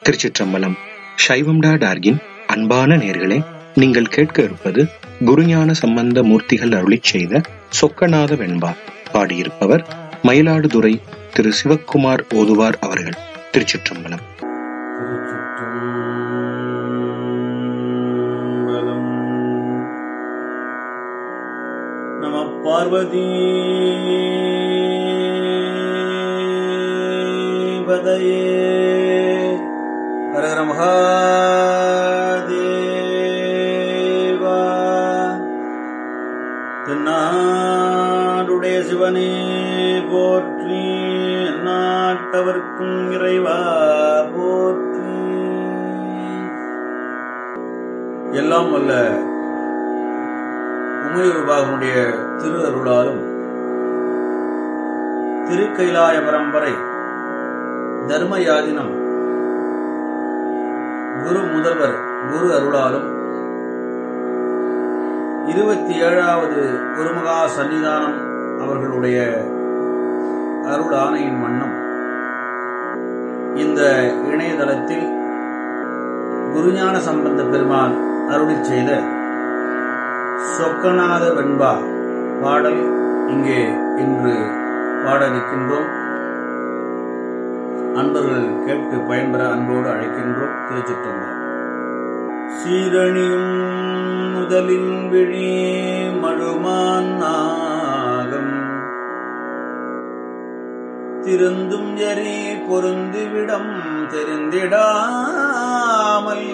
திருச்சிற்றம்பலம் சைவம்டா டார்கின் அன்பான நேர்களே நீங்கள் கேட்க இருப்பது குருஞான சம்பந்த மூர்த்திகள் அருளிச் செய்த சொக்கநாத வெண்பா பாடியிருப்பவர் மயிலாடுதுறை திரு சிவக்குமார் ஓதுவார் அவர்கள் திருச்சிற்றம்பலம் திருச்சிற்றம்பலம் நம பார்வதி பதையே ஹரஹர மகாதேவா தென்னாடுடைய சிவனே போற்றி நாட்டவர்க்கும் இறைவா போற்றி எல்லாம் வல்ல உமையூர் பாகனுடைய திரு அருளாலும் திருக்கைலாய பரம்பரை தர்மயாதினம் குரு முதல்வர் குரு அருளாலும் இருபத்தி ஏழாவது குருமகா சன்னிதானம் அவர்களுடைய அருள் ஆணையின் வண்ணம் இந்த இணையதளத்தில் குருஞான சம்பந்த பெருமான் அருளிச் செய்த சொக்கநாத வெண்பா பாடல் இங்கே இன்று பாடலிக்கின்றோம் அன்பர்கள் கேட்டு பயன்பெற அன்போடு அழைக்கின்றோம் திருச்சிற்றம்பலம் சீரணியும் முதலின் விழி மழுமான் நாகம் திருந்தும் எரி பொருந்துவிடம் தெரிந்திடாமல்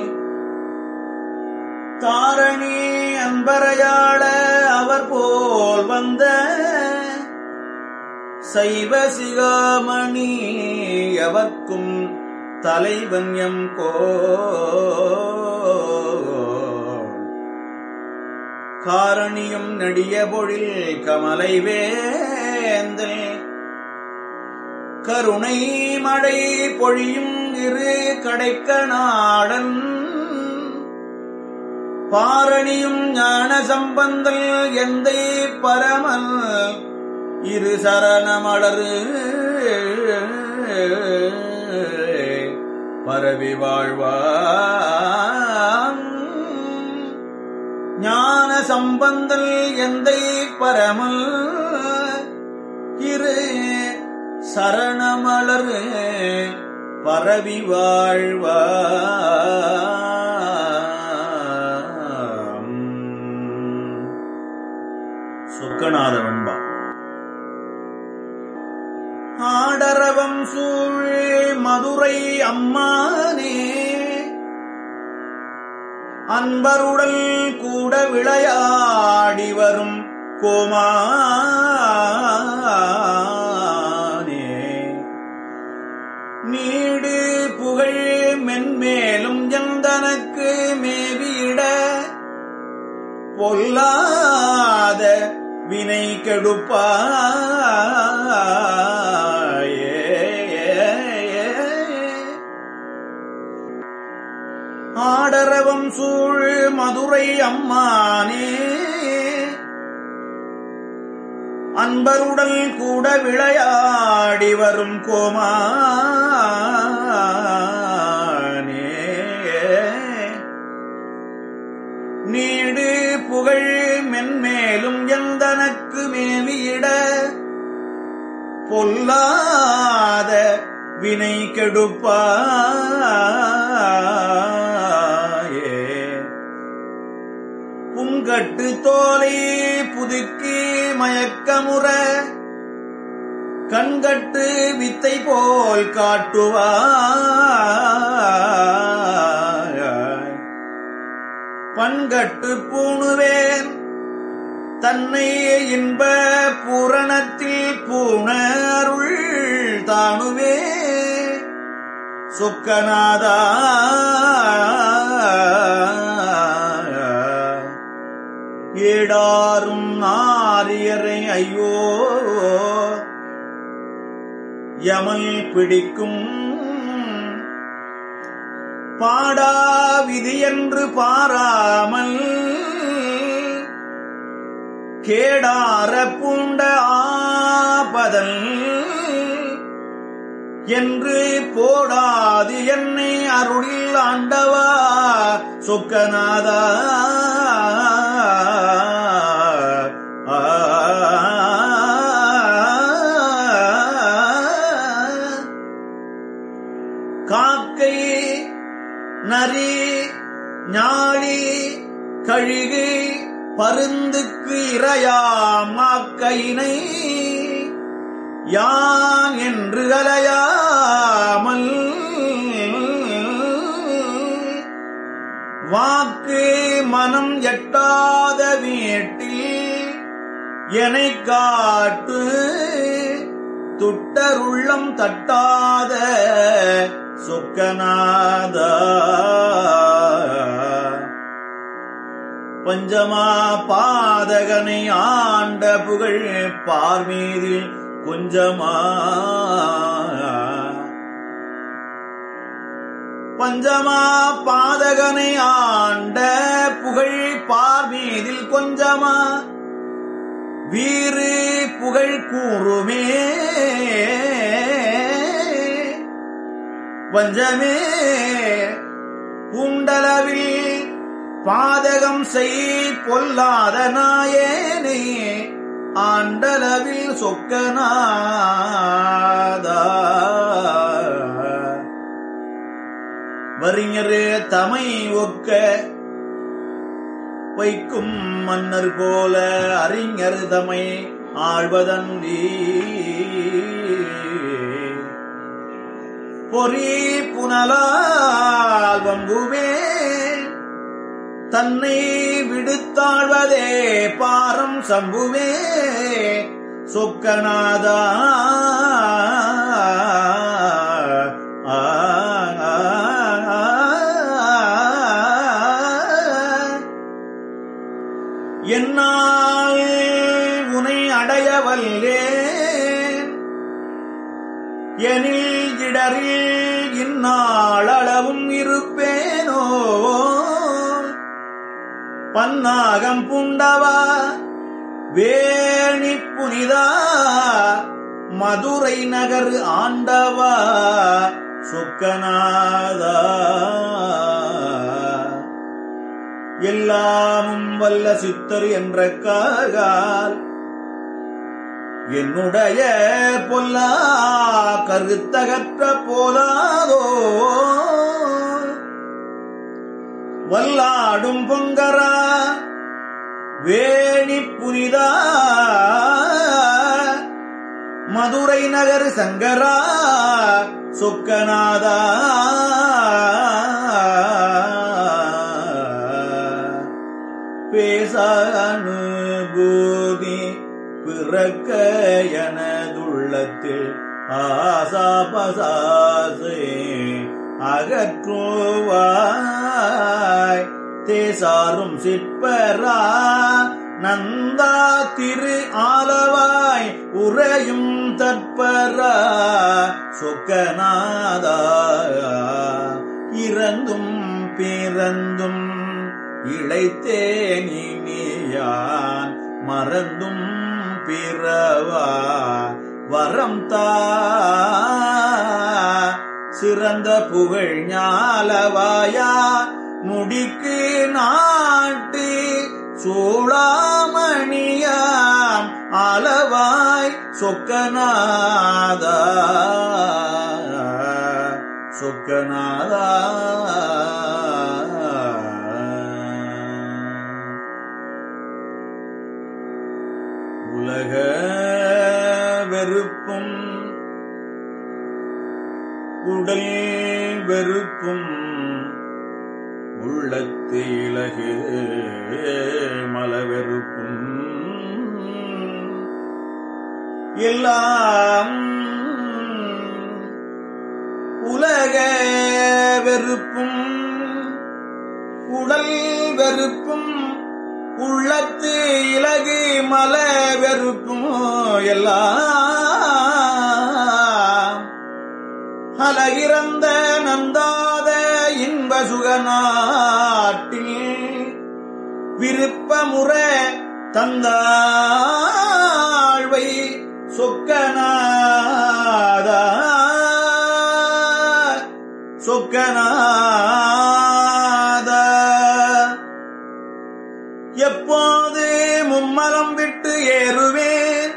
தாரணி அன்பரையாள அவர் போல் வந்த சைவ சிகாமணி எவர்க்கும் தலைவன் எம் கோ காரணியும் நெடிய பொழில் கமலை வேந்தல் கருணை மழை பொழியும் இரு கடைக்கநாடன் பாரணியும் ஞான சம்பந்தல் எந்தை பரமல் இரு சரணமலரு பரவி வாழ்வாம் ஞான சம்பந்தல் எந்தை பரமல் இரு சரணமலர் பரவி வாழ்வாம் சுக்கநாத வெண்பா ஆடரவம் சூழ் மதுரை அம்மானே அன்பருடல் கூட விளையாடி வரும் கோமானே நீடு புகழ் மென்மேலும் எந்தனக்கு மேவியிட பொல்லாத வினை கெடுப்பாயே ஆடரவம் சூழ் மதுரை அம்மானே அன்பருடல் கூட விளையாடி வரும் கோமானே நீடு புகழ் மென்மேலும் எந்தனக்கு மேவியிட பொல்லாத வினை கெடுப்பாயே புங்கட்டு தோலை புதுக்கி மயக்கமுற கண்கட்டு வித்தை போல் காட்டுவாய் பண்கட்டு பூணுவேன் தன்னை இன்ப பூரணத்தில் பூண அருள் தானுவே சொக்கநாதா ஏடாரும் நாரியரை ஐயோ யமல் பிடிக்கும் பாடா விதி என்று பாராமல் கேடார பூண்ட ஆபதல் என்று போடாது என்னை அருளில் ஆண்டவா சொக்கநாதா காக்கை நரி ஞாழி கழுகு பருந்துக்கு இரையாம் மாக்கையினை யான் என்று அலையாமல் வாக்கு மனம் எட்டாத வீட்டில் எனை காட்டு துட்டருள்ளம் தட்டாத சொக்கநாதா பஞ்சமா பாதகனை ஆண்ட புகழ் பார்மீதில் கொஞ்சமா பஞ்சமா பாதகனை ஆண்ட புகழ் பார்மீதில் கொஞ்சமா வீறு புகழ் கூறுமே வஞ்சமே பூண்டளவில் பாதகம் செய் பொல்லாத நாயேனே ஆண்டளவில் சொக்கநாதா வறிஞரே தமை ஒக்க வைக்கும் மன்னர் போல அறிஞர் தமை ஆழ்வதன்றி பொறி புனலால் வம்புவே தன்னை விடுத்தாழ்வதே பாரம் சம்புவே சொக்கநாதா ஆ, ஆ, என்னால் உனை அடைய வல்லேன் எனில் இடரில் இந்நாளளவும் இருப்பேனோ பன்னாகம் புண்டவா வேணி புனிதா மதுரை நகர் ஆண்டவா சொக்கநாதா எல்லாமும் வல்ல சித்தர் என்ற கால் என்னுடைய பொல்லா கருத்தகற்ற போலாதோ வல்லாடும் பொங்கரா வேணி புனிதா மதுரை நகர் சங்கரா சொக்கநாதா பேசானுபூதி பிறக்க எனதுள்ளத்தில் ஆசாபசாசே அகற்றுவாய் தேசாரும் சிற்பரா நந்தா திரு ஆலவாய் உறையும் தற்பரா சொக்கநாதா இறந்தும் பிறந்தும் இழைத்தேனியான் மறந்தும் பிறவா வரம் தா சிறந்த புகழ் ஞாலவாயா முடிக்கு நாட்டு சூளாமணியாம் அளவாய் சொக்கநாதா சொக்கநாதா உலக வெறுப்பும் உடல் வெறுப்பும் உள்ளத்து இலகு மலவெறுப்பும் எல்லாம் உலக வெறுப்பும் உடல் வெறுப்பும் உள்ளத்து இலகு மல வெறுப்பும் எல்லாம் அலகிறந்த நந்தாத இன்ப சுகநாட்டில் விருப்பமுற தந்தாழ்வை சொக்கநாதா சொக்கநாத எப்போது மும்மலம் விட்டு ஏறுவேன்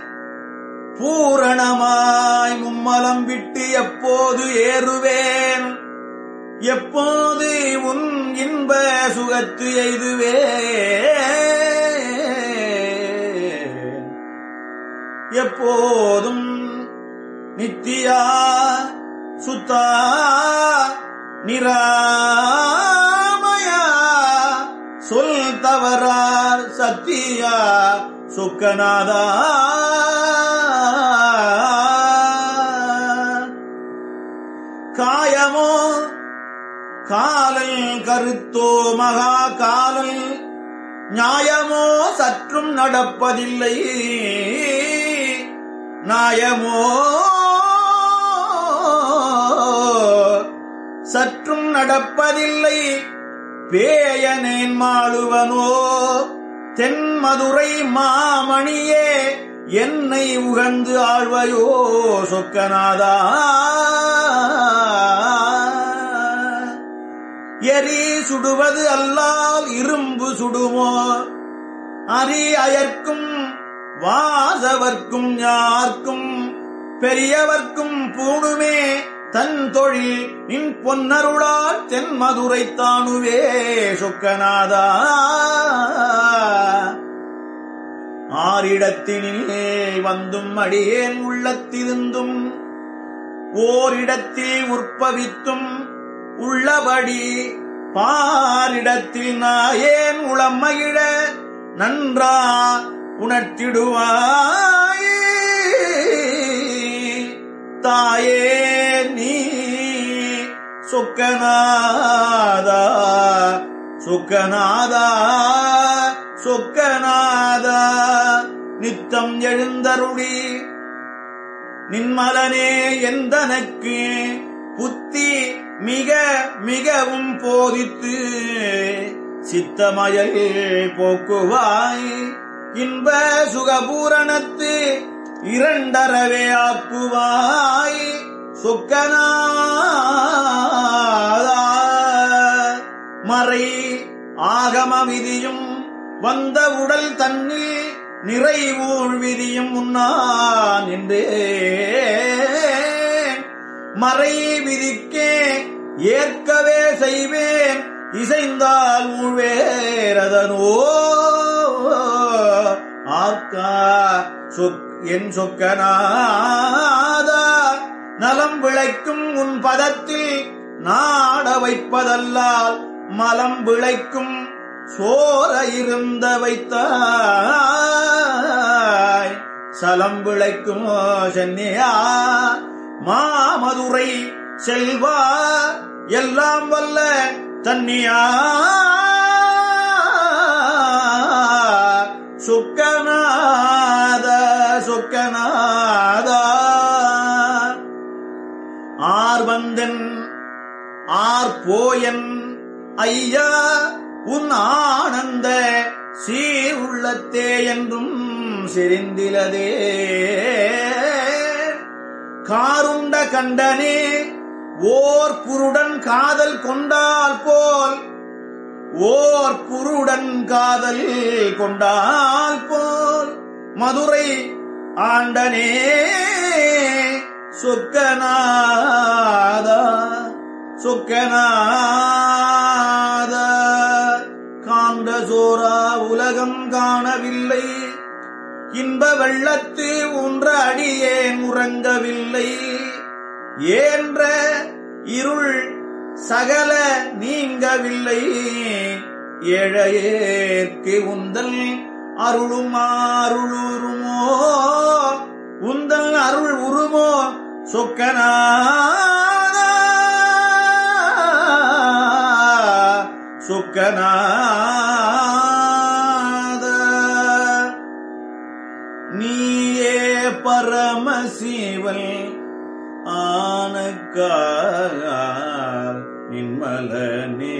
பூரணமாய் மும்மலம் விட்டு எப்போது ஏறுவேன் எப்போது உன் இன்ப சுகத்து எய்துவே எப்போதும் நித்தியா சுத்தா நிராமயா சொல் தவறார் சத்தியா சுக்கநாதா காயமோ காலல் கருத்தோ மகா காலல் நியாயமோ சற்றும் நடப்பதில்லை நாயமோ சற்றும் நடப்பதில்லை பேயனேன் மாளுவனோ தென்மதுரை மாமணியே என்னை உகந்து ஆழ்வையோ சொக்கநாதா எரி சுடுவது அல்லால் இரும்பு சுடுமோ அரி அயர்க்கும் வாசவர்க்கும் யார்க்கும் பெரியவர்க்கும் பூணுமே தன் தொழில் நின் பொன்னருளால் தென்மதுரை தானுவே சொக்கநாதா ஆரிடத்தினிலே வந்தும் அடியேன் உள்ளத்திருந்தும் ஓரிடத்தில் உற்பவித்தும் உள்ளபடி பாரிடத்தில் நாயேன் உளமகிழ நன்றா உணர்த்திடுவாய் தாயே நீ சொக்கநாதா சொக்கநாதா சொக்கநாதா நித்தம் எழுந்தருளி நின்மலனே எந்தனக்கு புத்தி மிக மிகவும் போதித்து சித்தமயல் போக்குவாய் இன்ப சுகபூரணத்து இரண்டரவே ஆக்குவாய் சொக்கநாதா மறை ஆகம விதியும் வந்த உடல் தன்னில் நிறைவூழ் விதியும் உண்ணான் என்றே மறை விதிக்கே ஏற்கவே செய்வேன் இசைந்தால் உழ்வேரதனோ ஆக்கா சொக் என் சொக்கநாதா நலம் விளைக்கும் உன் பதத்தில் நாட வைப்பதல்லால் மலம் விளைக்கும் சோர இருந்த வைத்தாய் சலம் விளைக்கும் சென்னியா மாமதுரை செல்வா எல்லாம் வல்ல தன்னியா சுக்கநாத சுக்கநாத ஆர்வந்தன் ஆர் போயன் ஐயா உன் ஆனந்த சீர் உள்ளத்தே என்றும் சிரிந்திலதே காருண்ட கண்டனே ஓர் குருடன் காதல் கொண்டால் போல் ஓர் குருடன் காதல் கொண்டால் போல் மதுரை ஆண்டனே சொக்கநாதா சொக்கநாதா காண்ட சோரா உலகம் காணவில்லை இன்ப வெள்ளத்து ஊன்ற அடியேன் உறங்கவில்லை ஏன்ற இருள் சகல நீங்கவில்லை ஏழையேற்கு உந்தல் அருளும் அருளுருமோ உந்தல் அருள் உருமோ சொக்கனா சுக்கநாத நீயே பரமசிவன் ஆனக்கால் நின்மலனே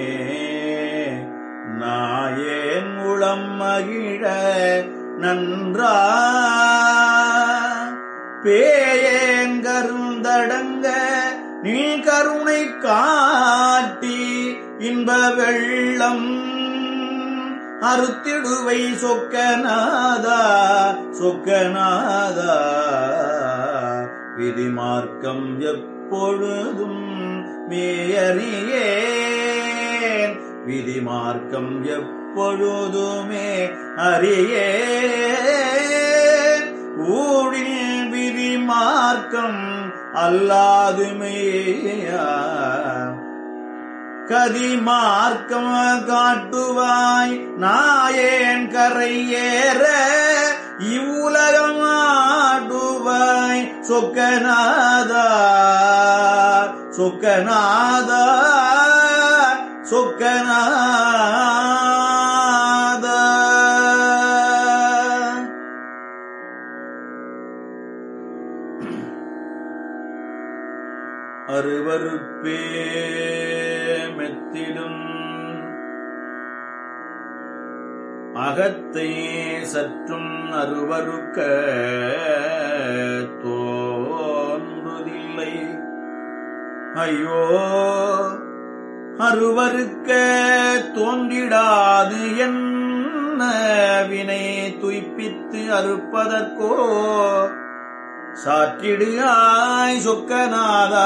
நாயேன் உளம் மகிழ நன்றா பேயேன் கருந்தடங்க நில் கருணை காட்டி இன்ப வெள்ளம் அறுத்திடுவை சொக்கநாதா சொக்கநாதா விதிமார்க்கம் எப்பொழுதும் மேயறியேன் விதிமார்க்கம் எப்பொழுதுமே அறியேன் ஊழில் விதிமார்க்கம் அல்லாதுமையா கதிமார்க்கம் காட்டுவாய் நாயேன் கரையேற இவ்வுலகம் ஆடுவாய் சொக்கநாதா சொக்கநாதா சொக்கநாதா அருவருப்பே மெத்திடும் அகத்தை சற்றும் அருவருக்க தோன்றுதில்லை ஐயோ அருவருக்க தோன்றிடாது என்ன வினை துய்ப்பித்து அறுப்பதற்கோ சாற்றிடு ஆய் சொக்கநாதா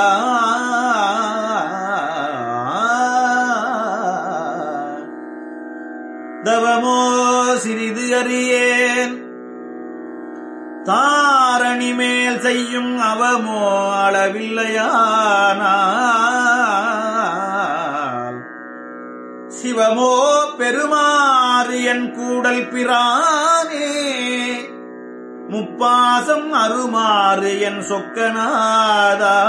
தவமோ சிறிது அறியேன் தாரணி மேல் செய்யும் அவமோ அளவில்லையானால் சிவமோ பெருமாறு என் கூடல் பிரானே முப்பாசம் அருமாறு என் சொக்கநாதா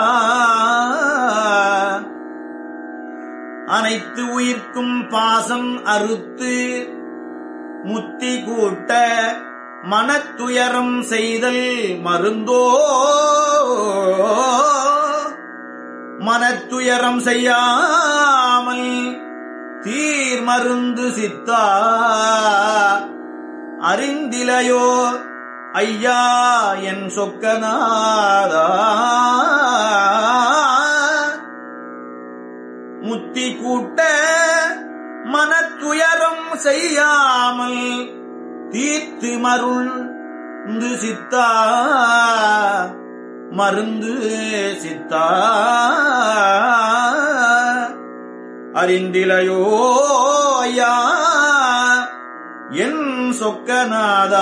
அனைத்து உயிர்க்கும் பாசம் அறுத்து முத்தி கூட்ட மனத்துயரம் செய்தல் மருந்தோ மனத்துயரம் செய்யாமல் தீர் மருந்து சித்தா அறிந்திலையோ ஐயா என் சொக்கநாதா முத்தி கூட்ட மனத்துயரம் செய்யாமல் தீர்த்து மருண்டு சித்தா மருந்து சித்தா அறிந்திலையோ ஐயா என் சொக்கநாதா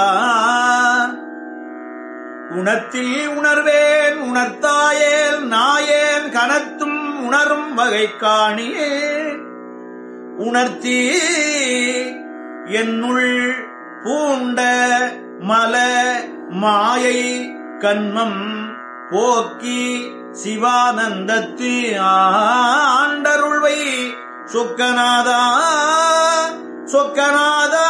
உணத்தில் உணர்வேன் உணர்த்தாயேல் நாயேன் கனத்தும் உணரும் வகை காணியேன் உணர்த்தி என்னுள் பூண்ட மல மாயை கண்மம் போக்கி சிவானந்தத்து ஆண்டருள்வை சொக்கநாதா சொக்கநாதா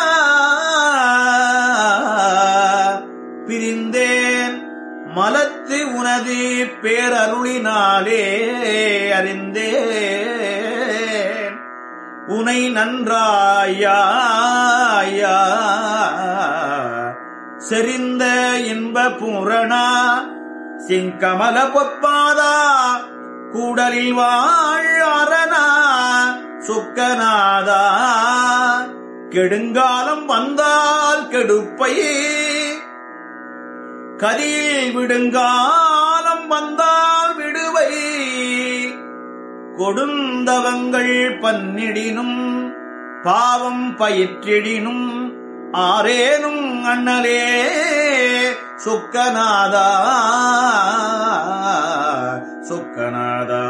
பிரிந்தேன் மலத்து உனது பேரருளினாலே அறிந்தேன் உனை நன்றாயா செறிந்த இன்ப பூரணா சிங்கமல பொற்பாதா கூடலில் வாழ் அரணா சுக்கநாதா கெடுங்காலம் வந்தால் கெடுப்பை கதியில் விடுங்காலம் வந்தால் விடுவை கொடுந்தவங்கள் பன்னிடினும் பாவம் பயிற்றிடினும் ஆரேனும் அண்ணலே சுக்கநாதா சுக்கநாதா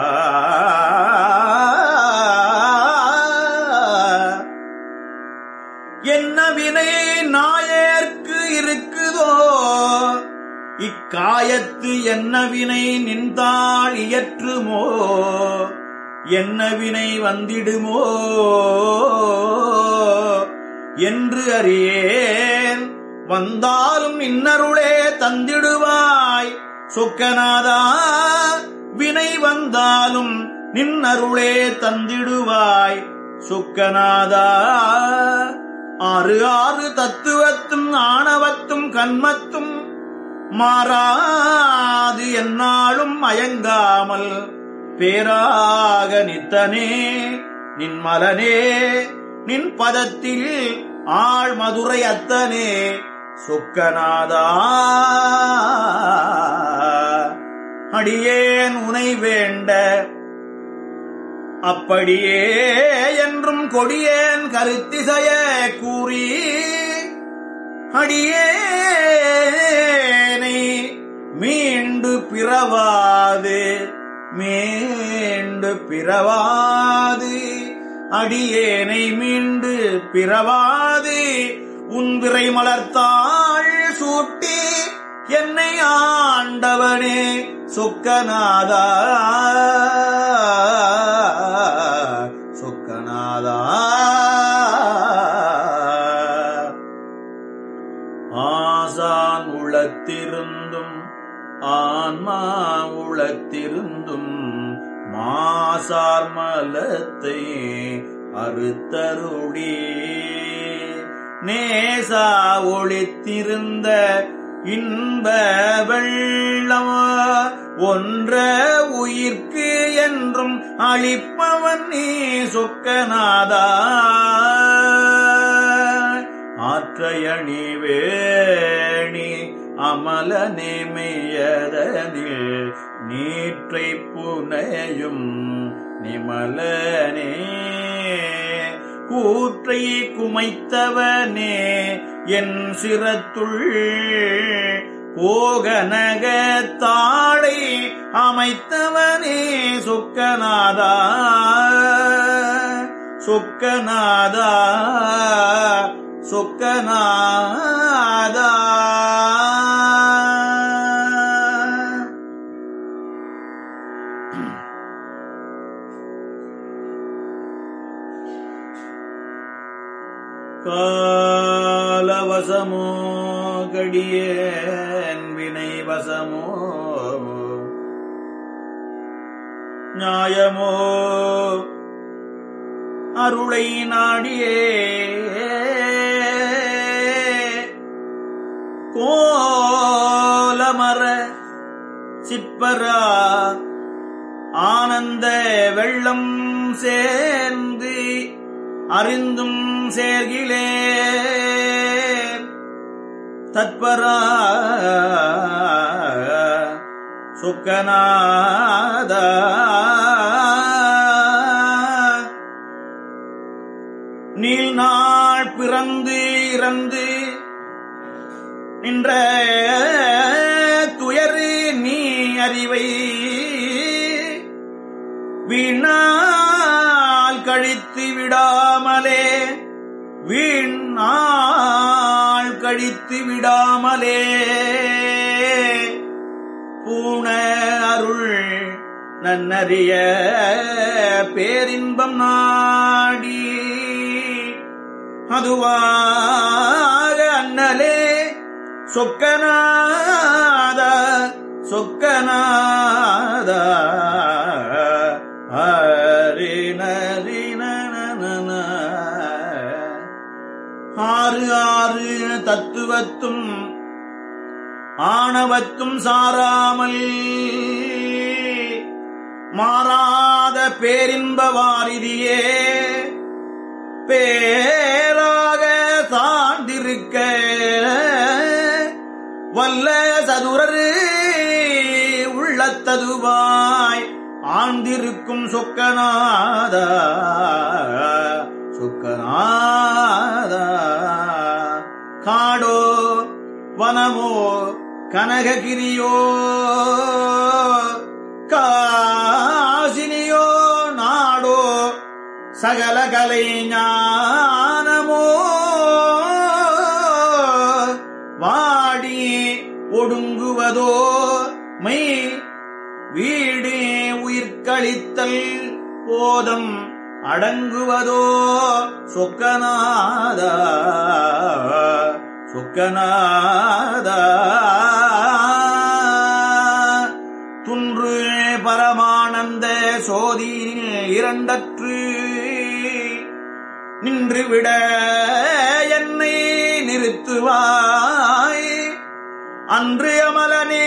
என்ன வினை நாயேற்கு இருக்குதோ இக்காயத்து என்ன வினை நின்றாள் இயற்றுமோ என்ன வினை வந்திடுமோ என்று அறியேன் வந்தாலும் இன்னருளே தந்திடுவாய் சொக்கநாதா வினை வந்தாலும் நின்னருளே தந்திடுவாய் சுக்கநாதா ஆறு ஆறு தத்துவத்தும் ஆணவத்தும் கண்மத்தும் மாறாது என்னாலும் மயங்காமல் பேராக நித்தனே நின் மலனே நின் பதத்தில் ஆள் மதுரை அத்தனே சொக்கநாதா அடியேன் உனை வேண்ட அப்படியே என்றும் கொடியேன் கருத்திசைய கூறி அடியேனை மீண்டு பிறவாது மீண்டு பிறவாது அடியேனை மீண்டு பிறவாது உன் விரை மலர்த்தாள் சூட்டி என்னை ஆண்டவனே சொக்கநாதா சொக்கநாதா ஆசான் உளத்திருந்தும் ஆன்மா உளத்திருந்தும் மாசார் மலத்தை அறுத்தருளி நேசா ஒளித்திருந்த இன்ப வெள்ளம் ஒன்ற உயிர்க்கு என்றும் அளிப்பவன் நீ சொக்கநாதா ஆற்றையணி வேணி அமல நேமையதனில் நீற்றை புனையும் நிமலனே கூற்றை குமைத்தவனே என் சிரத்துள் போகனக தாளை அமைத்தவனே சொக்கநாதா சொக்கநாதா சொக்கநாதா காலவசமோ கடியேன் வினை வசமோ நியாயமோ அருளை நாடியே கோலமர சிற்பரா ஆனந்த வெள்ளம் சேர்ந்து அறிந்தும் சேர்கிலே தத்பரா சுக்கநாத நீல் நாள் பிறந்து இறந்து நின்ற துயரு நீ அறிவை வீணால் கழித்து விடாமலே வீணால் கழித்து விடாமலே பூண அருள் நன்னறிய பேரின்பம் நாடி அதுவாக அண்ணலே சொக்கநாத சொக்கநாத ஆறு ஆறு தத்துவத்தும் ஆணவத்தும் சாராமல் மாறாத பேரின்ப வாரிதியே பேராக சார்ந்திருக்க வல்ல சதுரரு உள்ளத்ததுவாய் ஆழ்ந்திருக்கும் சொக்கநாத சொக்கநாத காடோ வனமோ கனககிரியோ காசினியோ நாடோ சகல கலை ஞானமோ வாடி ஒடுங்குவதோ மை வீடு உயிர்களித்தல் போதம் அடங்குவதோ சொக்கநாத சொக்கநாத துன்று பரமானந்த சோதியில் இரண்டற்று நின்றுவிட என்னை நிறுத்துவாய் அன்று அமலனே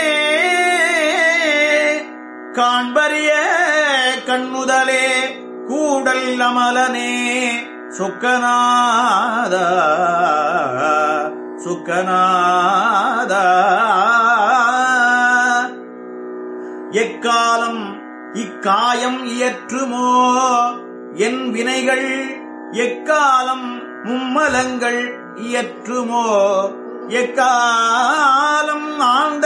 காண்பறிய கண்ணுதலே கூடல் அமலனே சுக்கநாத சுக்கநாத எக்காலம் இக்காயம் இயற்றுமோ என் வினைகள் எக்காலம் மும்மலங்கள் இயற்றுமோ எக்காலம் ஆழ்ந்த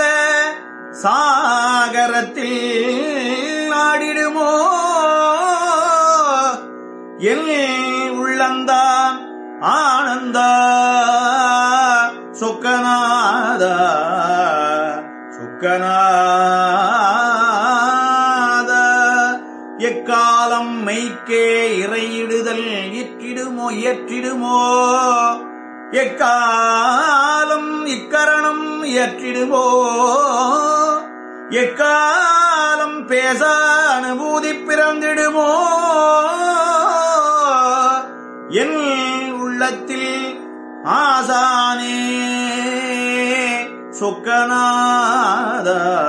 சாகரத்தில் ஆடிடுமோ எல் உள்ளந்தான் ஆனந்த சொக்கநாத சொக்கநாத எக்காலம் மெய்க்கே இறையிடுதல் இற்றிடுமோ இயற்றிடுமோ எக்காலம் இக்கரணம் இயற்றிடுமோ எக்காலம் பேச அனுபூதி பிறந்திடுமோ என் உள்ளத்தில் ஆசானே சுக்கநாத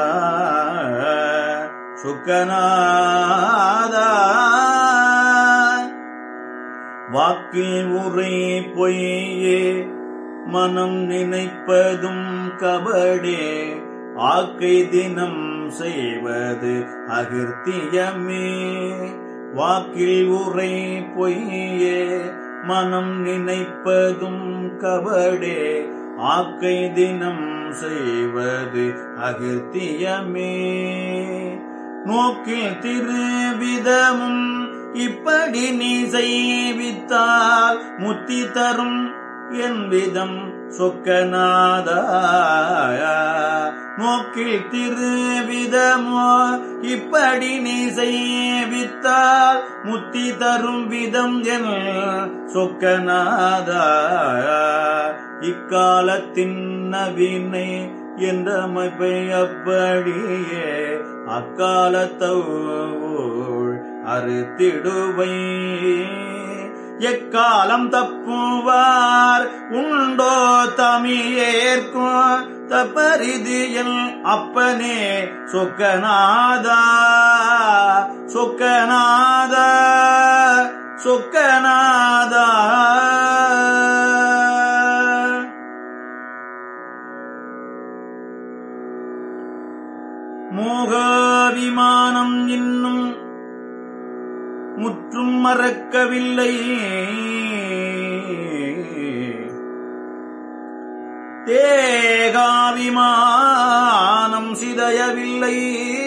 சுக்கநாத வாக்கில் உரை பொய்யே மனம் நினைப்பதும் கபடே ஆக்கை தினம் செய்வது அகிர்த்தியமே வாக்கில் உரை பொய்யே மனம் நினைப்பதும் கபடே ஆக்கை தினம் செய்வது அகிர்த்தியமே நோக்கில் திருவிதமும் இப்படி நீ செய்வித்தால் முத்தி தரும் என் விதம் சொக்கநாத நோக்கில் திருவிதமோ இப்படி நீ செய்வித்தால் முத்தி தரும் விதம் என் சொக்கநாத இக்காலத்தின் நவீனை என்ற அமைப்பை அப்படியே அக்காலத்தோள் அறுத்திடுவை எக்காலம் தப்புவார் உண்டோ தமியேற்கும் தப்பரிது என் அப்பனே சொக்கநாதா சொக்கநாதா சொக்கநாதா மோகாவிமானம் இன்னும் முற்றும் மறக்கவில்லை தேகாவிமானம் சிதையவில்லை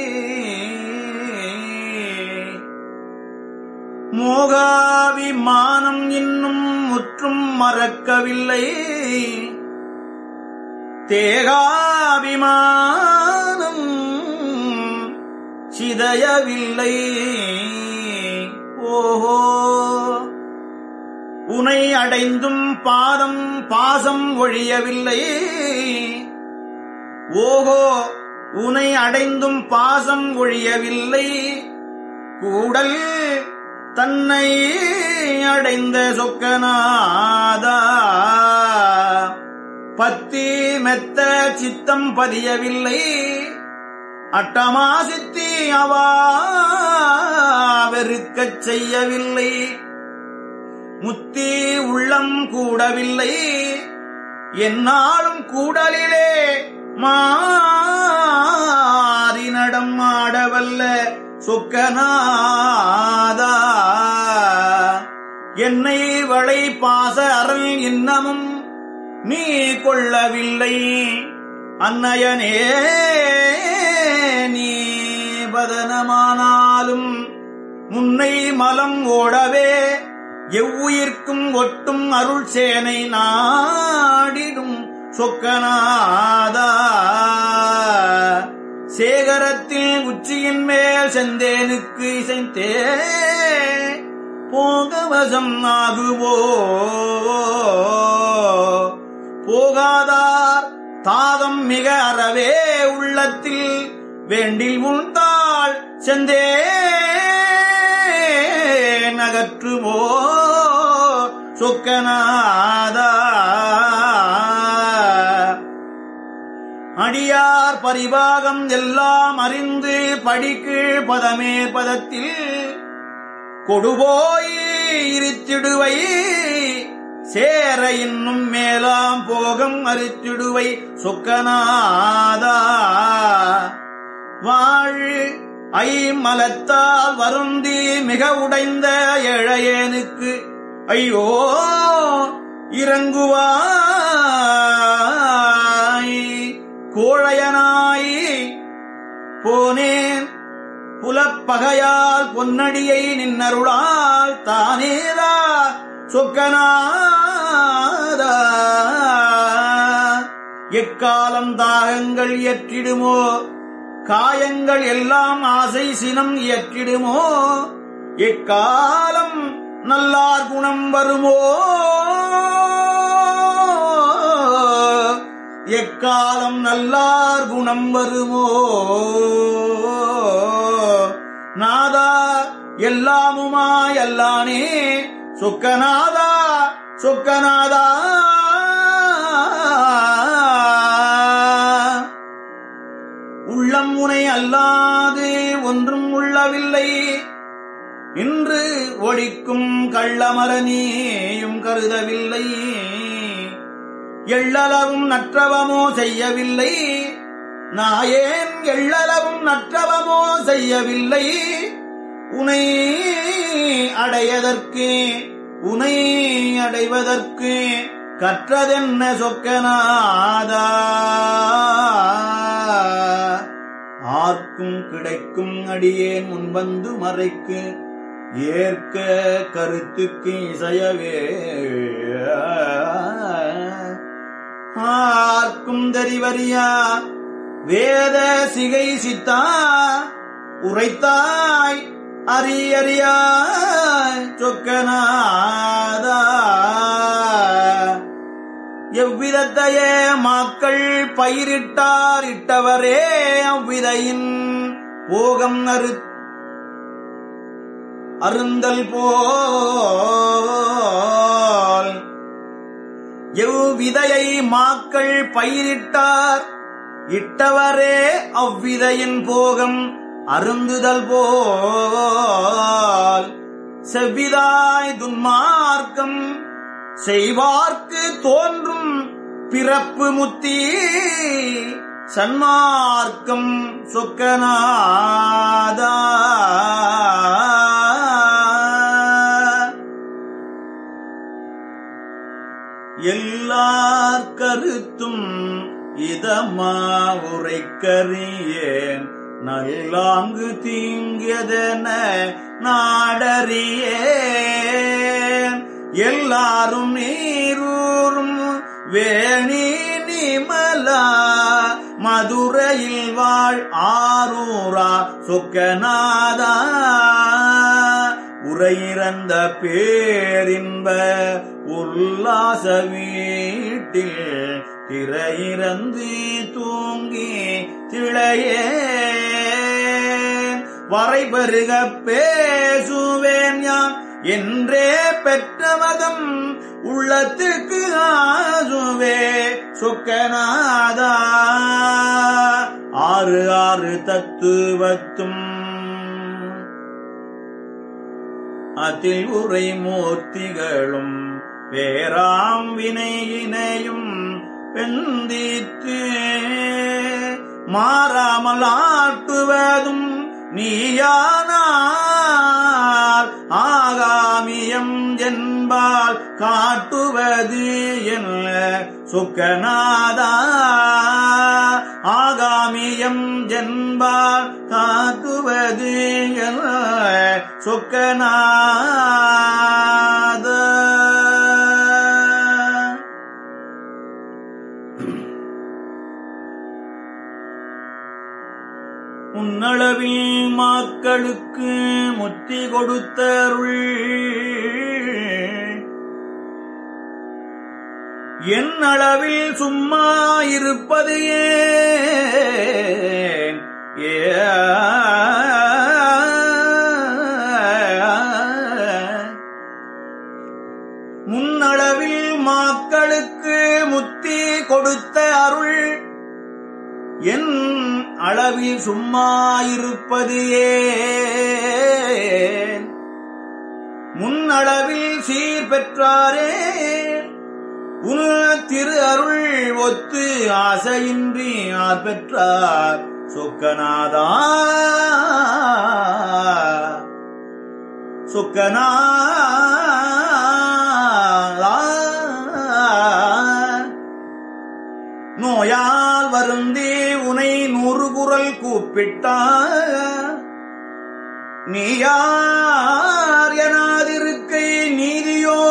மோகாவிமானம் இன்னும் முற்றும் மறக்கவில்லை தேகாபிமானம் சிதையவில்லை ஓஹோ உனை அடைந்தும் பாதம் பாசம் ஒழியவில்லை ஓஹோ உனை அடைந்தும் பாசம் ஒழியவில்லை கூடல் தன்னை அடைந்த சொக்கநாதா பத்தி மெத்த சித்தம் பதியவில்லை அட்டமா சித்தி அவா வெறுக்கச் செய்யவில்லை முத்தி உள்ளம் கூடவில்லை என்னாலும் கூடலிலே மாறி நடம் ஆடவல்ல சொக்கநாதா என்னை வளை பாச அரண் இன்னமும் நீ கொள்ளவில்லை அன்னயனே நீ பதனமானாலும் முன்னை மலம் ஓடவே எவ்வுயிர்க்கும் ஒட்டும் அருள் சேனை நாடிடும் சொக்கநாதா சேகரத்தில் உச்சியின் மேல் செந்தேனுக்கு இசைந்தே போகவசம் ஆகுவோ போகாதார் தாகம் மிக அறவே உள்ளத்தில் வேண்டில் உண்டாள் செந்தே நகற்றுவோ சொக்கநாதா அடியார் பரிபாகம் எல்லாம் அறிந்து படிக்கு பதமே பதத்தில் கொடுபோய் இருத்திடுவை சேர இன்னும் மேலாம் போகம் அரித்திடுவை சொக்கநாதா வாழ் ஐமலத்தால் வருந்தி மிக உடைந்த ஏழையனுக்கு ஐயோ இறங்குவாய் கோழையனாய் போனேன் புலப்பகையால் பொன்னடியை நின்னருளால் தானேதா சொக்கநாதா எக்காலம் தாகங்கள் இயற்றிடுமோ காயங்கள் எல்லாம் ஆசை சினம் இயற்றிடுமோ எக்காலம் நல்லார் குணம் வருமோ எக்காலம் நல்லார் குணம் வருமோ நாதா எல்லாமுமாய் அல்லானே சொக்கநாதா சொக்கநாதா உள்ளம் முனை அல்லாது ஒன்றும் உள்ளவில்லை இன்று ஒழிக்கும் கள்ளமரணியும் கருதவில்லை எள்ளளவும் நற்றவமோ செய்யவில்லை நாயேன் எள்ளளவும் நற்றவமோ செய்யவில்லை உனை அடையதற்கு உனை அடைவதற்கு கற்றதென்ன சொக்கநாதா ஆர்க்கும் கிடைக்கும் அடியேன் முன்வந்து மறைக்கு ஏற்க கருத்துக்கு இசையவே ஆர்க்கும் தெரிவறியா வேத சிகை சித்தா உரைத்தாய் அரியறியாய் சொக்கநாதா எவ்விதத்தையே மக்கள் பயிரிட்டார் இட்டவரே அவ்விதையின் போகம் அறு அருந்தல் போல் எவ்விதையை மாக்கள் பயிரிட்டார் இட்டவரே அவ்விதையின் போகம் அருந்துதல் போல் செவ்விதாய் துன்மார்க்கம் செய்வார்க்கு தோன்றும் பிறப்பு முத்தி சன்மார்க்கம் சொக்கநாதா எல்லார் கருத்தும் இதமா உரைக்கறியேன் நல்லாங்கு தீங்கியதென நாடறியேன் எல்லாரும் நீரூரும் வேணி நிமலா மதுரையில் வாழ் ஆரூரா சொக்கநாதா உரையிறந்த பேரின்ப உல்லாச வீட்டில் திரையிறந்து தூங்கி திளையே வரைபருக பேசுவேன் யான் என்றே பெற்றவதம் உள்ளத்திற்கு ஆசுவே சொக்கநாதா ஆறு ஆறு தத்துவத்தும் அதில் உரை மூர்த்திகளும் வேறாம் வினையினையும் பெந்தித்து மாறாமல் ஆட்டுவதும் நீயானால் ஆகாமியம் என்பால் காட்டுவது என்ன சுக்கநாதா ஆகாமியம் என்பால் காட்டுவது என்ன சொக்கநாதா உன்னளவில் மக்களுக்கு முத்தி கொடுத்தருள் என் அளவில் சும்மா இருப்பது ஏன் ஏ முன்னளவில் மக்களுக்கு முத்தி கொடுத்த அருள் என் அளவில் சும்மா இருப்பது ஏன் முன்னளவில் சீர் பெற்றாரே உன் திரு அருள் ஒத்து ஆசையின்றி ஆர் பெற்றார் சொக்கநாதா சொக்கநாதா நோயால் வருந்தே உனை நூறு குரல் கூப்பிட்டார் நீ யார் எனாதிருக்கை நீதியோ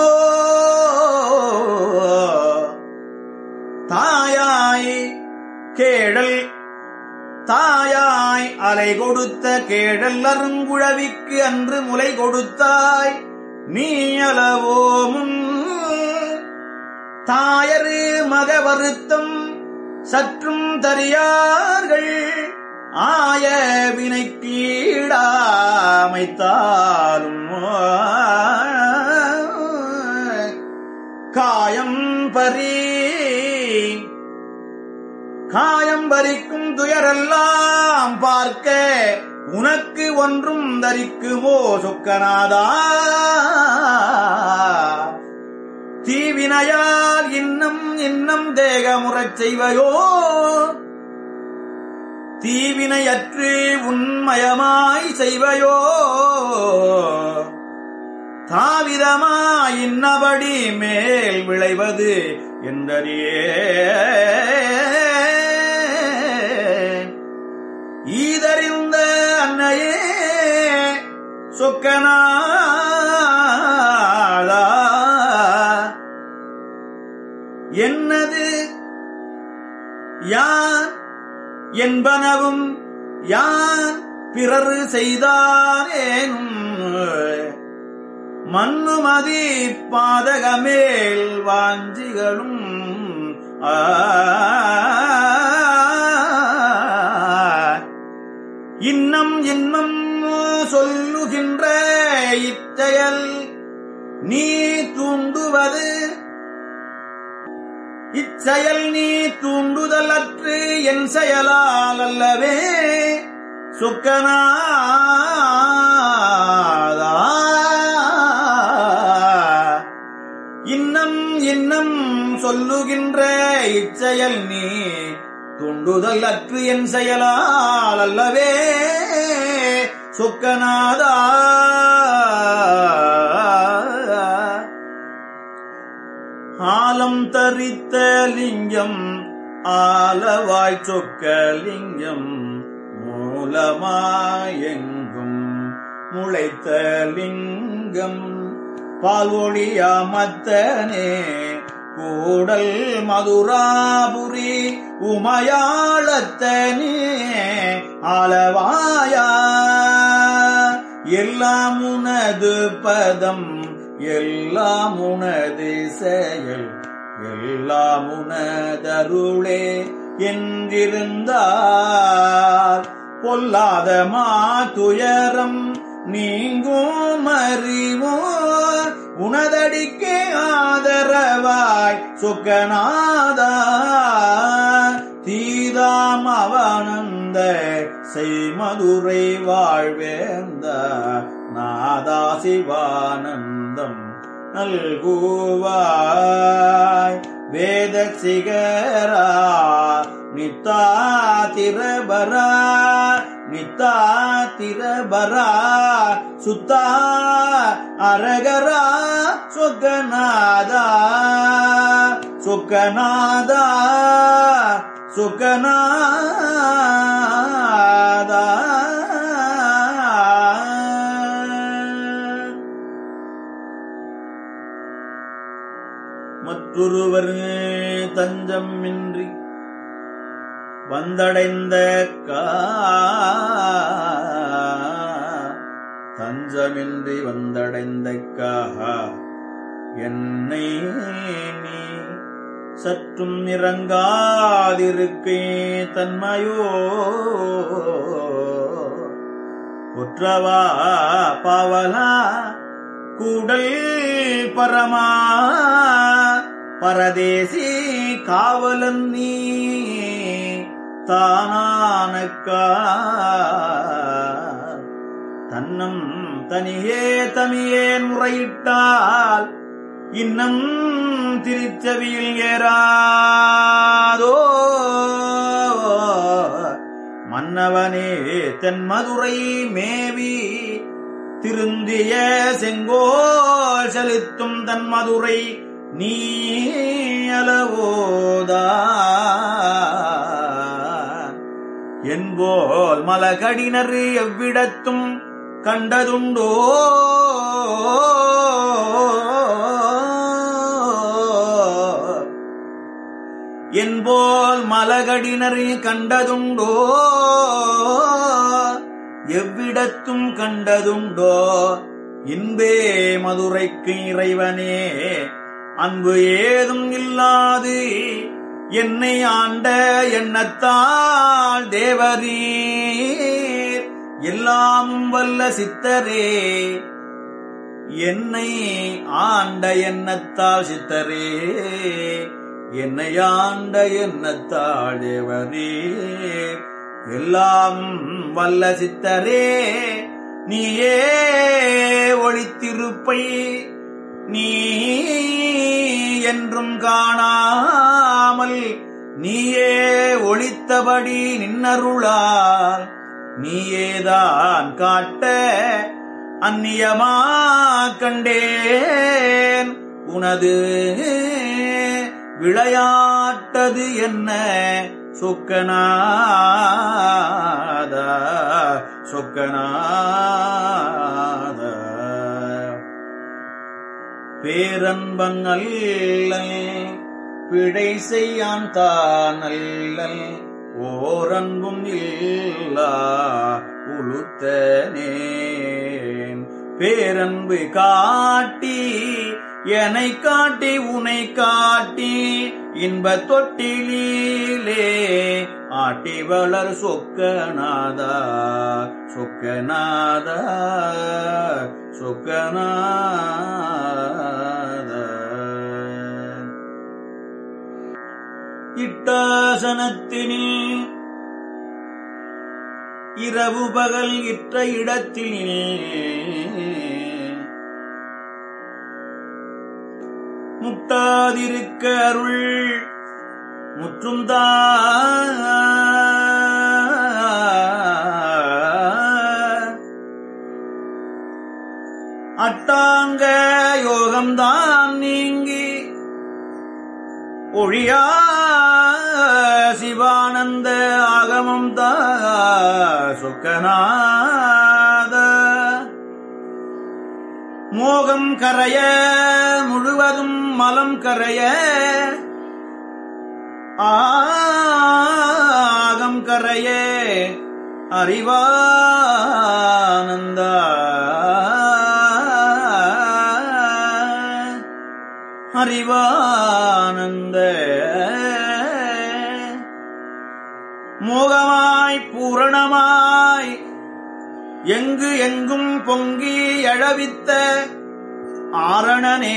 தாயாய் கேடல் தாயாய் அலை கொடுத்த கேடல் அருங்குழவிக்கு அன்று முலை கொடுத்தாய் நீ அளவோ முன் தாயரு மக வருத்தம் சற்றும் தறியார்கள் ஆய வினைக்கீடாமைத்தாலும் காயம் பரி காயம் பறிக்கும் துயரெல்லாம் பார்க்க உனக்கு ஒன்றும் தரிக்குமோ சொக்கநாதா தீவினையால் இன்னம் இன்னம் தேகமுறச் செய்வையோ தீவினையற்று உண்மயமாய் செய்வையோ தாவிதமாய் இன்னபடி மேல் விளைவது என்றறியே ஈதறிந்த அன்னையே சொக்கனாளா என்னது யான் என்பனவும் யான் பிறர் செய்தாரேனும் மண்ணுமதி பாதகமேல் வாஞ்சிகளும் ஆ இன்னம் இன்னம் சொல்லுகின்ற இச்செயல் நீ தூண்டுவது இச்செயல் நீ தூண்டுதல் அற்று என் செயலால் அல்லவே சுக்கனாதா இன்னம் இன்னம் சொல்லுகின்ற இச்செயல் நீ தூண்டுதல் அற்று என் செயலால் அல்லவே சுக்கநாதா ஆலம் தரித்த லிங்கம் ஆலவாய் சொக்க லிங்கம் மூலமாயெங்கும் முளைத்த லிங்கம் பால்வொழியாமத்தனே கூடல் மதுராபுரி உமையாளத்தனே ஆலவாயா எல்லாம் உனது பதம் எல்லாம் உனது செயல் எல்லாம் உனதருளே என்றிருந்தார் பொல்லாத மாதுயரம் நீங்கும் அறிவோ உனதடிக்கே ஆதரவாய் சுக்கநாதா தீதாம் அவனந்த செய்மதுரை வாழ்வேந்த நாதா சிவானந்தம் நல்குவாய் வேத சிகரா நித்தா திரபரா நித்தா திரபரா சுத்தா அரகரா சுகநாதா சுகநாதா சுகநாதா மற்றொருவர் தஞ்சம் இன்றி வந்தடைந்த கா தஞ்சமின்றி வந்தடைந்த கா என்னை நீ சற்றும் இறங்காதிருக்கே தன்மையோ குற்றவா பாவலா கூடல் பரமா பரதேசி காவலன் நீ தானானக்கா தன்னம் தனியே தமியேன் முறையிட்டால் இன்னம் திருச்செவியில் ஏறாதோ மன்னவனே தென்மதுரை மேவி திருந்திய செங்கோல் செலுத்தும் தன் மதுரை நீ அளவோதான் என்போல் மலகடினர் எவ்விடத்தும் கண்டதுண்டோ என்போல் மலகடினர் கண்டதுண்டோ எவ்விடத்தும் கண்டதுண்டோ இன்பே மதுரைக்கு இறைவனே அன்பு ஏதும் இல்லாது என்னை ஆண்ட எண்ணத்தால் தேவரீர் எல்லாமும் வல்ல சித்தரே என்னை ஆண்ட எண்ணத்தால் சித்தரே என்னை ஆண்ட எண்ணத்தால் தேவரே எல்லாம் வல்ல சித்தரே நீயே ஒளித்திருப்பை நீ என்றும் காணாமல் நீயே ஒளித்தபடி நின்னருளால் நீயேதான் காட்ட அந்நியமா கண்டேன் உனது விளையாட்டது என்ன சொக்கநாத சொக்கநாத பேரன்பன் அல்லல் பிழை செய்யான் தான் அல்லல் ஓரன்பும் இல்லா உளுத்தனேன் பேரன்பு காட்டி என்னை காட்டி உனை காட்டி இன்ப தொட்டிலே ஆட்டி வளர் சொக்கநாதா சொக்கநாதா சொக்கநாத இட்டாசனத்தினில் இரவு பகல் இற்ற இடத்தினில் முட்டாதிருக்க அருள் முற்றும் அட்டாங்க யோகம்தான் நீங்கி ஒழியா சிவானந்த ஆகமம் தா சுக்கநாத மோகம் கரைய முழுவதும் மலம் கரைய ஆகம் கரைய அறிவானந்தா அறிவானந்த மோகமாய் பூரணமாய் எங்கு எங்கும் பொங்கி எழவித்த ஆரணனே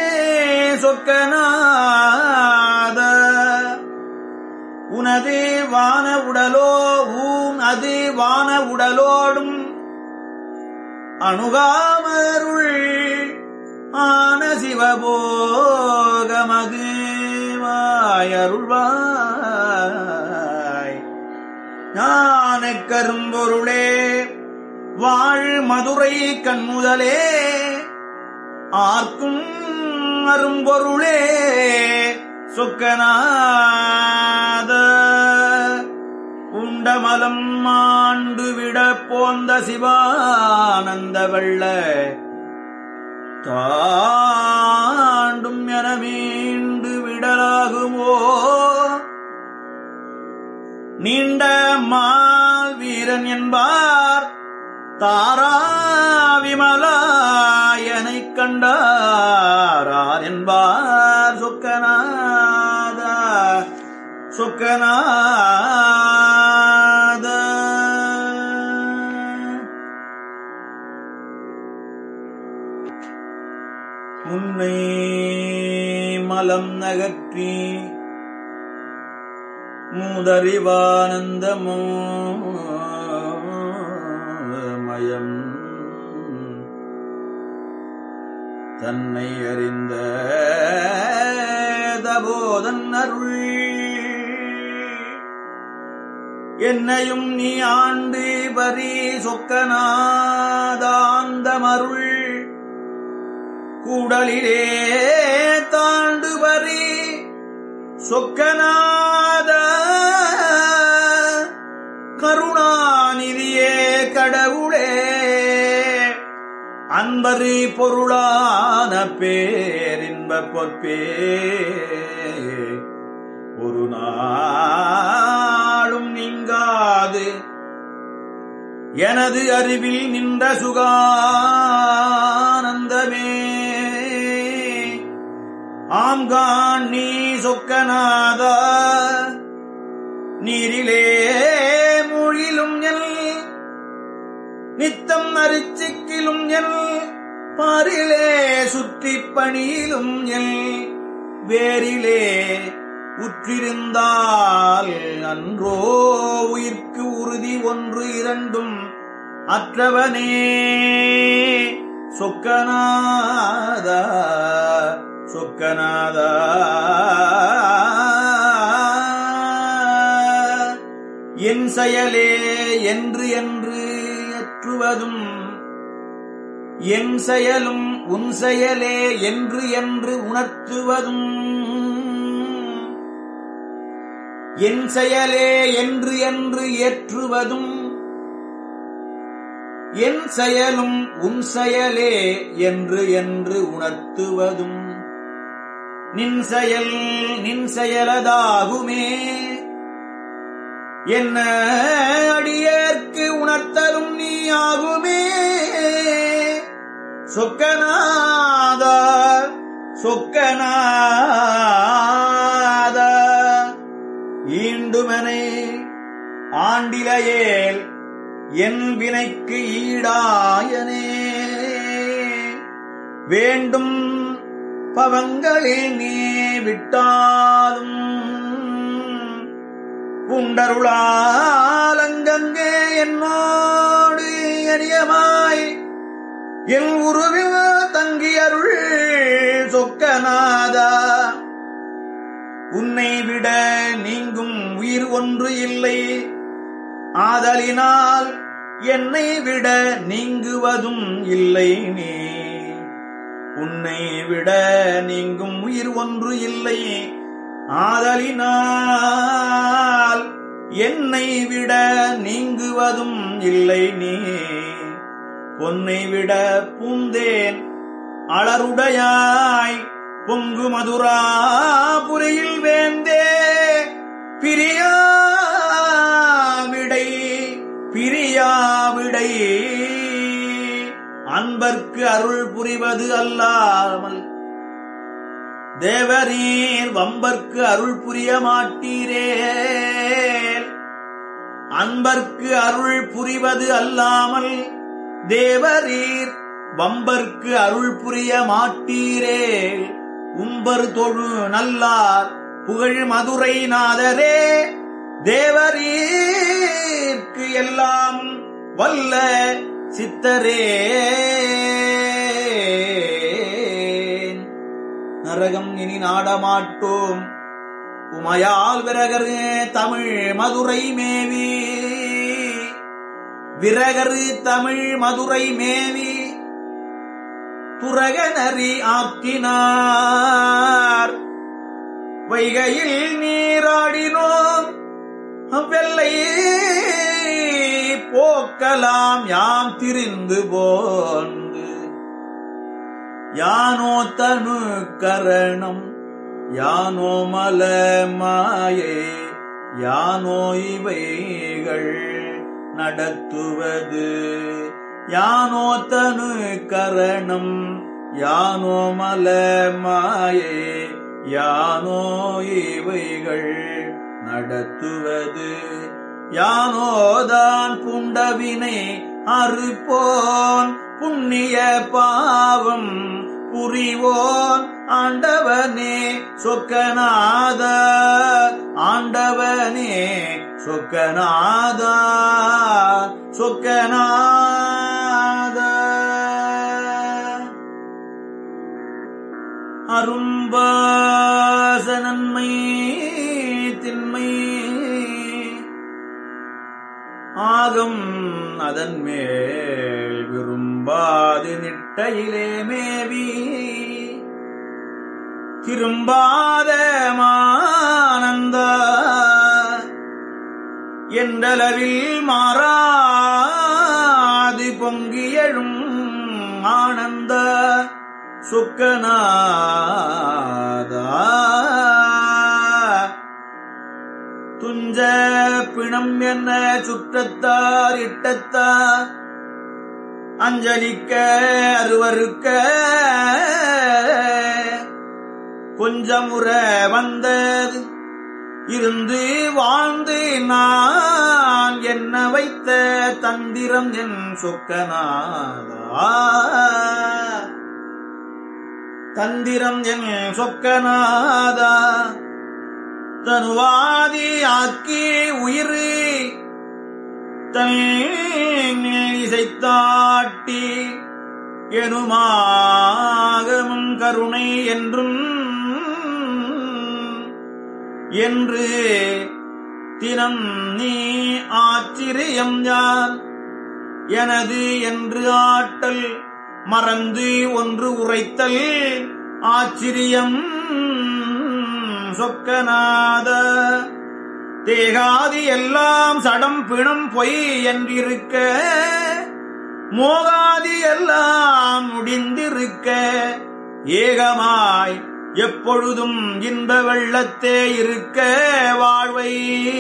சொக்கநாத உனது வான உடலோ ஊன் அது வான உடலோடும் அணுகாமருள் ஆன சிவபோகமது வாயருள்வாய் ஞான கரும்பொருளே வாழ் மதுரை கண்முதலே ஆர்க்கும் அரும்பொருளே சொக்கநாத உண்டமலம் ஆண்டு விட போந்த சிவானந்த வெள்ள தாண்டும் என மீண்டு விடலாகுமோ நீண்ட மால் வீரன் என்பார் தாரா விமலாயனை கண்டாரார் என்பார் சொக்கநாத சொக்கநாத முன்னை மலம் நகற்றி மூதறிவானந்தமோ மயம் தன்னை அறிந்த தபோதன் அருள் என்னையும் நீ ஆண்டு வரி சொக்கநாதாந்தமருள் கூடலிலே தாண்டு வரி சொக்கநாத கருணாநிதியே கடவுளே அன்பரி பொருளான பேரின்ப பொற்பே ஒரு நாளும் நீங்காது எனது அறிவில் நின்ற சுகானந்தமே ஆம்கான் நீ சொக்கநாதா நீரிலே மூழிலும் எல் நித்தம் அரிச்சிக்கிலும் எல் பாரிலே சுற்றிப் பணியிலும் எல் வேரிலே உற்றிருந்தால் அன்றோ உயிர்க்கு உறுதி ஒன்று இரண்டும் அற்றவனே சொக்கநாதா சொக்கநாதா என் செயலே என்று என்று அற்றுவதும் என் செயலும் உன் செயலே என்று என்று உணர்த்துவதும் என் செயலே என்று என்று ஏற்றுவதும் என் செயலும் உன் செயலே என்று என்று உணர்த்துவதும் நின் செயல் நின் செயலதாகுமே என்ன அடியேற்கு உணர்த்தலும் நீ ஆகுமே சொக்கநாதா சொக்கநாதா ஈண்டுமனை ஆண்டிலையேல் என் வினைக்கு ஈடாயனே வேண்டும் பவங்களில் நீ விட்டாலும் புண்டருளாலங்கங்கே என்னோடு எரியமாய் என் உருவில் தங்கி அருள் சொக்கநாதா உன்னை விட நீங்கும் உயிர் ஒன்று இல்லை ஆதலினால் என்னை விட நீங்குவதும் இல்லை நீ உன்னை விட நீங்கும் உயிர் ஒன்று இல்லை ஆதலினால் என்னை விட நீங்குவதும் இல்லை நீ பொன்னை விட பூந்தேன் அலருடையாய் பொங்கு மதுராபுரியில் வேந்தே பிரியாவிடை பிரியாவிடை அன்பர்க்கு அருள் புரிவது அல்லாமல் தேவரீர் வம்பர்க்கு அருள் புரிய மாட்டீரே அன்பர்க்கு அருள் புரிவது அல்லாமல் தேவரீர் வம்பர்க்கு அருள் புரிய மாட்டீரே உம்பர் தொழு நல்லார் புகழ் மதுரை நாதரே தேவரீர்க்கு எல்லாம் வல்ல சித்தரே நரகம் இனி நாடமாட்டோம் உமையால் விரகரு தமிழ் மதுரை மேவி விரகரு தமிழ் மதுரை மேவி துரகநரி ஆக்கினார் வைகையில் நீராடினோம் வெள்ளை போக்கலாம் யாம் திரிந்து போந்து யானோ தனு கரணம் யானோ மல மாயே யானோ இவைகள் நடத்துவது யானோ தனு கரணம் யானோ மல மாயே யானோ இவைகள் நடத்துவது யானோதான் புண்டவினை அறுப்போன் புண்ணிய பாவம் புரிவோன் ஆண்டவனே சொக்கநாத ஆண்டவனே சொக்கநாத சொக்கநாத அரும்பாச நன்மை திண்மை ஆகம் அதன் மேல் விரும்பாது நிட்டையிலே மேவி திரும்பாத மானந்த என்றளவில் மாறாது பொங்கியழும் ஆனந்த சுக்கநாதா துஞ்ச பிணம் என்ன சுற்றத்தார் இட்டத்தார் அஞ்சலிக்க அருவருக்க கொஞ்சமுற வந்தது இருந்து வாழ்ந்து நான் என்ன வைத்த தந்திரம் என் சொக்கநாதா தந்திரம் என் சொக்கநாதா தனுவாதி ஆக்கி உயிர் தன் இசைத்தாட்டி எனுமாகமும் கருணை என்றும் என்று தினம் நீ ஆச்சரியம் யான் எனது என்று ஆட்டல் மறந்து ஒன்று உரைத்தல் ஆச்சரியம் சொக்கநாத தேகாதி எல்லாம் சடம் பிணம் பொய் என்றிருக்க மோகாதி எல்லாம் முடிந்திருக்க ஏகமாய் எப்பொழுதும் இந்த வெள்ளத்தே இருக்க வாழ்வை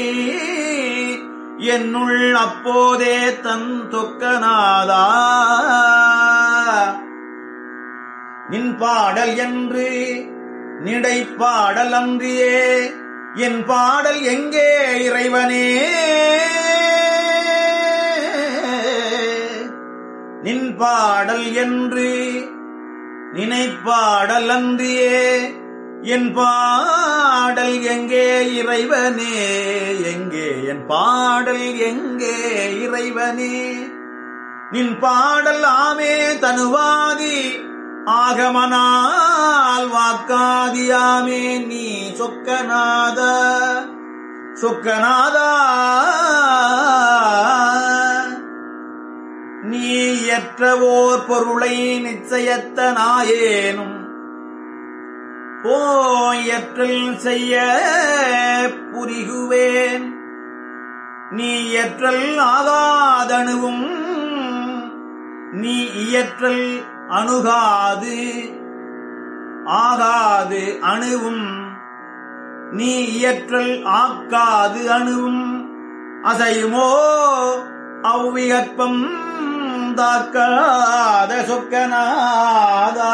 என்னுள் அப்போதே தன் தொக்கநாதா நின் பாடல் என்று நிடைப்பாடல் அன்றியே என் பாடல் எங்கே இறைவனே நின் பாடல் என்று நினைப்பாடல் அன்றியே என் பாடல் எங்கே இறைவனே எங்கே என் பாடல் எங்கே இறைவனே நின் பாடல் ஆமே தனுவாதி ஆகமனால் வாக்காதியாமே நீ சொக்கநாத சொக்கநாதா நீ எற்றவோர் பொருளை நிச்சயத்த நாயேனும் போயற்றல் செய்ய புரிகுவேன் நீ எற்றல் ஆகாதணுவும் நீ இயற்றல் அணுகாது ஆகாது அணுவும் நீ இயற்றல் ஆக்காது அணுவும் அசையுமோ அவ்வியற்பம் தாக்காத சொக்கநாதா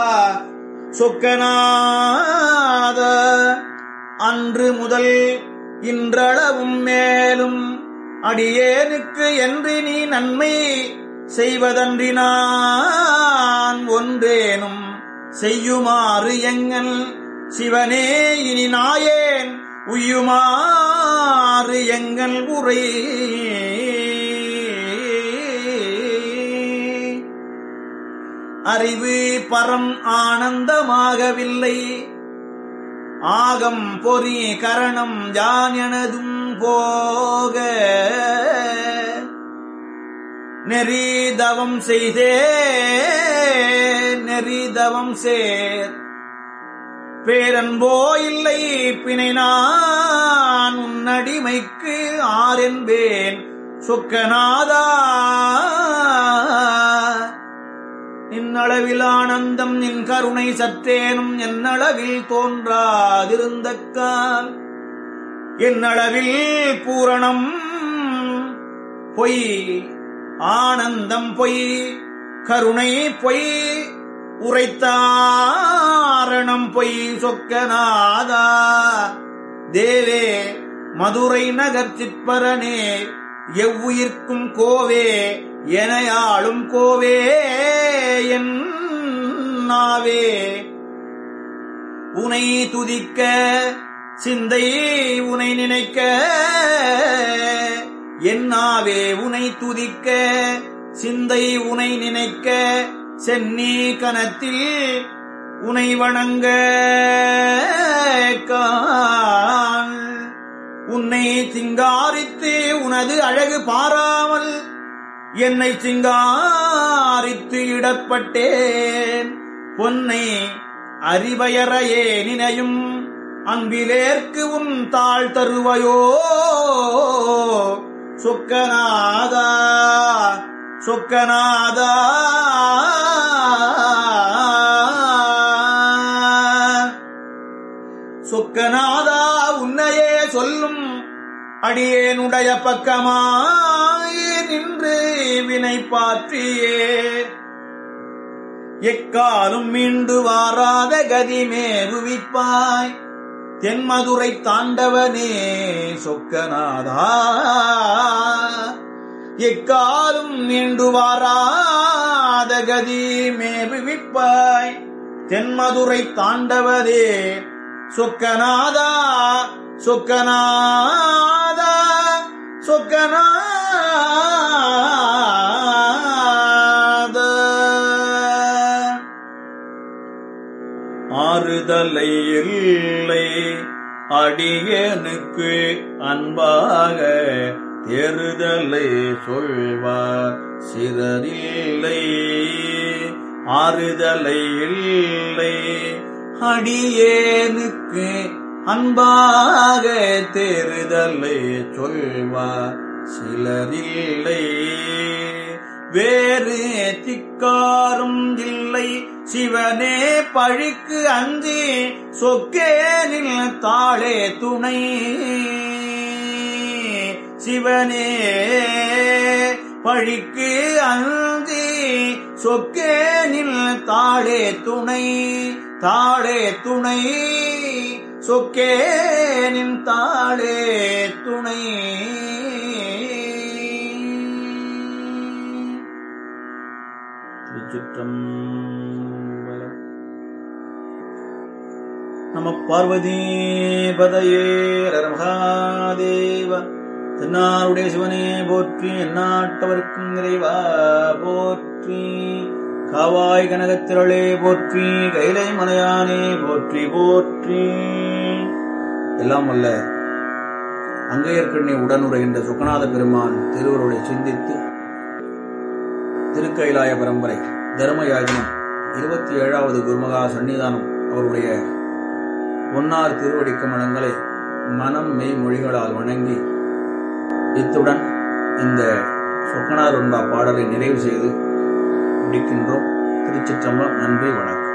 சொக்கநாத அன்று முதல் இன்றளவும் மேலும் அடியேனுக்கு என்று நீ நன்மை செய்வதன்றி நான் ஒன்றேனும் செய்யுமாறு எங்கள் சிவனே இனி நாயேன் உய்யுமாறு எங்கள் உரை அறிவு பரம் ஆனந்தமாகவில்லை ஆகம் பொறி கரணம் யான் எனதும் போக நெறிதவம் செய்தே நெறிதவம் சேர் பேரன்போ இல்லை பிணை நான் உன்னடிமைக்கு ஆரென்பேன் சொக்கநாதா நின்னளவில் ஆனந்தம் நின் கருணை சற்றேனும் என்னளவில் தோன்றாதிருந்த கால் என்னளவில் பூரணம் பொய் ஆனந்தம் பொய் கருணை பொய் உரைத்தாரணம் பொய் சொக்கநாதா தேவே மதுரை நகர் சிற்பரனே எவ்வுயிர்க்கும் கோவே எனையாளும் கோவே என் என்னாவே உனை துதிக்க சிந்தை உனை நினைக்க என்னாவே உனை துதிக்க சிந்தை உனை நினைக்க சென்னி கனத்தில் உனை வணங்க காண். உன்னை சிங்காரித்து உனது அழகு பாராமல் என்னை சிங்காரித்து இடப்பட்டேன் பொன்னை அறிவயறையே நினையும் அன்பிலேற்கு உன் தாழ் தருவையோ சொக்கநாதா சொக்கநாதா சொக்கநாதா உன்னையே சொல்லும் அடியேனுடைய பக்கமாயே நின்று வினை பாற்றியே எக்காலும் மீண்டு வாராத கதி மேருவிப்பாய் தென்மதுரை தாண்டவனே சொக்கநாதா எக்காலும் மீண்டு வாராத கதி மேருவிப்பாய் தென்மதுரை தாண்டவதே சொக்கநாதா சொக்கநாதா சொக்கநாதா ஆறுதலை இல்லை அடியனுக்கு அன்பாக தேறுதலை சொல்வார் சிறரில்லை ஆறுதலை இல்லை அடியேனுக்கு அன்பாக தேறுதலை சொல்வார் சிலரில்லை வேறு திக்காரும் இல்லை சிவனே பழிக்கு அஞ்சி சொக்கேனில் தாளே துணை சிவனே பழிக்கு அஞ்சி சொக்கேனில் தாளே துணை தாளே துணை சொக்கேனின் தாளே துணை திருச்சிற்றம்பலம் நம பார்வதி பதையே மகாதேவ தென்னாருடைய சிவனே போற்றி எந்நாட்டவர்க்கும் நிறைவா போற்றி காவாய் கனகத்திரளே போற்றி கைலை மலையானே போற்றி போற்றி எல்லாம் வல்ல அங்கையர்கண்ணை உடனுரைகின்ற சுக்கநாத பெருமான் திருவருளை சிந்தித்து திருக்கைலாய பரம்பரை தர்மயாஜனம் இருபத்தி ஏழாவது குருமகா சன்னிதானம் அவருடைய பொன்னார் திருவடி கமலங்களை மனம் மெய் மொழிகளால் வணங்கி இத்துடன் இந்த சொக்கனார் ஒன்பா பாடலை நிறைவு செய்து முடிக்கின்றோம் திருச்சிற்றம்பலம் நன்றி வணக்கம்